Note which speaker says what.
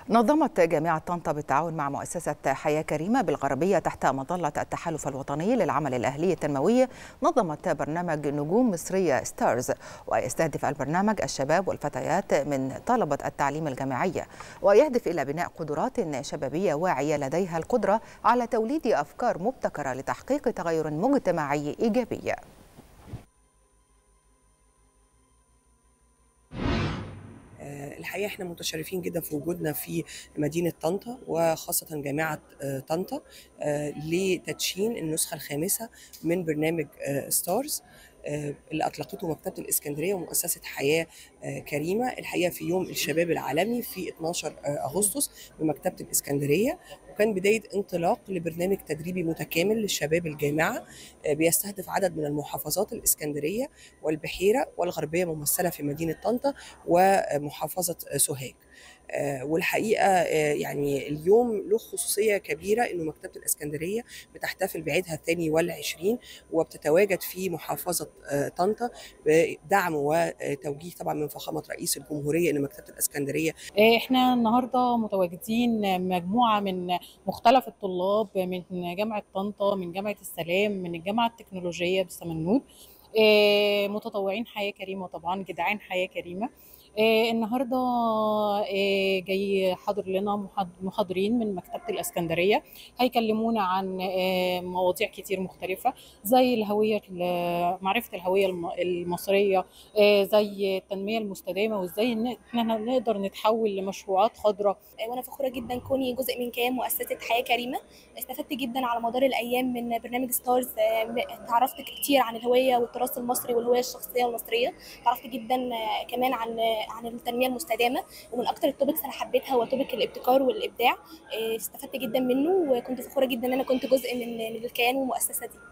Speaker 1: نظمت جامعة طنطا بالتعاون مع مؤسسة حياة كريمة بالغربية تحت مظلة التحالف الوطني للعمل الأهلي التنموي نظمت برنامج نجوم مصرية ستارز ويستهدف البرنامج الشباب والفتيات من طلبة التعليم الجامعي ويهدف إلى بناء قدرات شبابية واعية لديها القدرة على توليد أفكار مبتكرة لتحقيق تغير مجتمعي إيجابي
Speaker 2: الحقيقه احنا متشرفين جدا في وجودنا في مدينه طنطا وخاصه جامعه طنطا لتدشين النسخه الخامسه من برنامج ستارز اللي اطلقته مكتبه الاسكندريه ومؤسسه حياه كريمه الحقيقه في يوم الشباب العالمي في 12 اغسطس بمكتبه الاسكندريه وكان بدايه انطلاق لبرنامج تدريبي متكامل للشباب الجامعه بيستهدف عدد من المحافظات الاسكندريه والبحيره والغربيه ممثله في مدينه طنطا ومحافظه سوهاج والحقيقه يعني اليوم له خصوصيه كبيره انه مكتبه الاسكندريه بتحتفل بعيدها الثاني والعشرين وبتتواجد في محافظه طنطا بدعم وتوجيه طبعا من فخامه رئيس الجمهوريه ان مكتبه الاسكندريه
Speaker 3: احنا النهارده متواجدين مجموعه من مختلف الطلاب من جامعه طنطا من جامعه السلام من الجامعه التكنولوجيه بالسمنود متطوعين حياه كريمه طبعا جدعان حياه كريمه آه النهارده آه جاي حاضر لنا محاضرين من مكتبه الاسكندريه هيكلمونا عن آه مواضيع كتير مختلفه زي الهويه معرفه الهويه المصريه زي التنميه المستدامه وازاي ان احنا نقدر نتحول لمشروعات خضراء
Speaker 4: وانا فخوره جدا كوني جزء من كيان مؤسسه حياه كريمه استفدت جدا على مدار الايام من برنامج ستارز تعرفت كتير عن الهويه والتراث المصري والهويه الشخصيه المصريه تعرفت جدا كمان عن عن التنميه المستدامه ومن اكتر التوبكس انا حبيتها هو توبك الابتكار والابداع استفدت جدا منه وكنت فخوره جدا ان انا كنت جزء من الكيان والمؤسسه دي